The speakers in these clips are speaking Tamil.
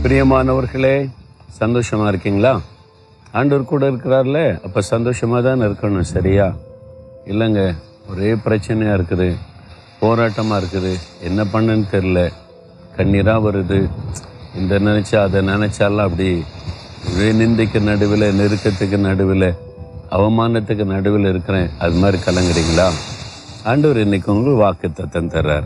பிரியமானவர்களே சந்தோஷமா இருக்கீங்களா ஆண்டவர் கூட இருக்கிறார்ல அப்ப சந்தோஷமா தான் இருக்கணும் சரியா இல்லைங்க ஒரே பிரச்சனையா இருக்குது போராட்டமா இருக்குது என்ன பண்ணுன்னு தெரியல கண்ணீரா வருது இந்த நினைச்சா அதை நினைச்சாலாம் அப்படி ஒரே நிந்தைக்கு நடுவில் நெருக்கத்துக்கு நடுவில் அவமானத்துக்கு நடுவில் இருக்கிறேன் அது மாதிரி கலங்குறீங்களா ஆண்டவர் இன்னைக்கு உங்களுக்கு வாக்கு தத்தம் தர்றார்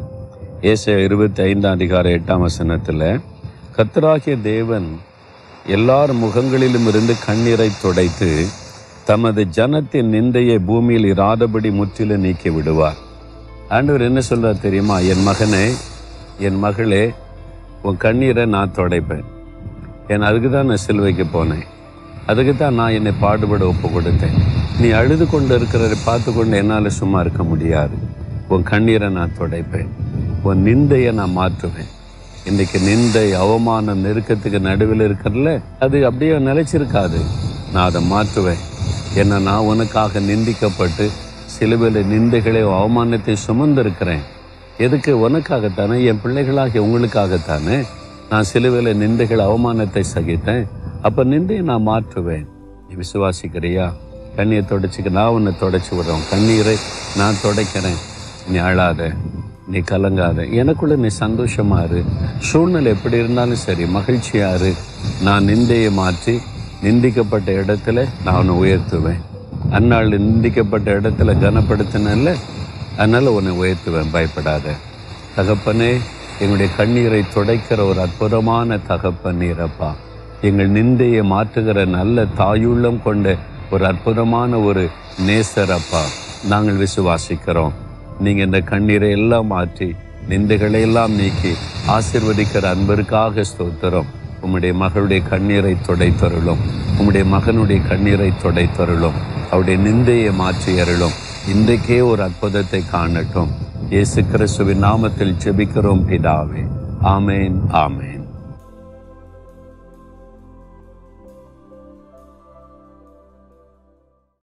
ஏச இருபத்தி ஐந்தாம் அதிகார எட்டாம் வசனத்தில் கத்தராகிய தேவன் எல்லார் முகங்களிலும் இருந்து கண்ணீரை துடைத்து தமது ஜனத்தின் நிந்தையை பூமியில் இராதபடி முற்றிலும் நீக்கி விடுவார் ஆண்டவர் என்ன சொல்றார் தெரியுமா என் மகனே என் மகளே உன் கண்ணீரை நான் துடைப்பேன் ஏன் அதுக்கு தான் நான் சிலுவைக்கு போனேன் அதுக்கு தான் நான் என்னை பாடுபட ஒப்பு கொடுத்தேன் நீ அழுது கொண்டு இருக்கிறதை பார்த்து கொண்டு என்னால் சும்மா இருக்க முடியாது உன் கண்ணீரை நான் துடைப்பேன் உன் நிந்தையை நான் மாற்றுவேன் இன்னைக்கு நிந்தை அவமானம் நெருக்கத்துக்கு நடுவில் இருக்கிறதுல அது அப்படியே நிலைச்சிருக்காது நான் அதை மாற்றுவேன் என்ன நான் உனக்காக நிந்திக்கப்பட்டு சிலுவையில் நிந்தைகளை அவமானத்தை சுமந்திருக்கிறேன் எதுக்கு உனக்காகத்தானே என் பிள்ளைகளாகிய உங்களுக்காகத்தானே நான் சிலுவையில் நிந்தைகள் அவமானத்தை சகித்தேன் அப்போ நிந்தையை நான் மாற்றுவேன் நீ விசுவாசிக்கிறியா கண்ணியை தொடச்சிக்க நான் உன்னை தொடச்சி விடுறோம் கண்ணீரை நான் துடைக்கிறேன் நீ அழாத நீ கலங்காத எனக்குள்ள நீ சந்தோஷமா இரு சூழ்நிலை எப்படி இருந்தாலும் சரி மகிழ்ச்சியா இரு நான் நிந்தையை மாற்றி நிந்திக்கப்பட்ட இடத்துல நான் உன்னை உயர்த்துவேன் அந்நாள் நிந்திக்கப்பட்ட இடத்துல கனப்படுத்தினல்ல அதனால உன்னை உயர்த்துவேன் பயப்படாத தகப்பனே எங்களுடைய கண்ணீரை துடைக்கிற ஒரு அற்புதமான தகப்பன் நீரப்பா எங்கள் நிந்தையை மாற்றுகிற நல்ல தாயுள்ளம் கொண்ட ஒரு அற்புதமான ஒரு நேசரப்பா நாங்கள் விசுவாசிக்கிறோம் நீங்க இந்த கண்ணீரை எல்லாம் மாற்றி நிந்தைகளை எல்லாம் நீக்கி ஆசிர்வதிக்கிற அன்பிற்காக ஸ்தோத்திரம் உம்முடைய மகளுடைய கண்ணீரை துடைத்தருளும் உம்முடைய மகனுடைய கண்ணீரை துடைத்தருளும் அவருடைய நிந்தையை மாற்றி அருளும் இன்றைக்கே ஒரு அற்புதத்தை காணட்டும் இயேசு கிறிஸ்துவின் நாமத்தில் ஜெபிக்கிறோம் பிதாவே ஆமேன் ஆமேன்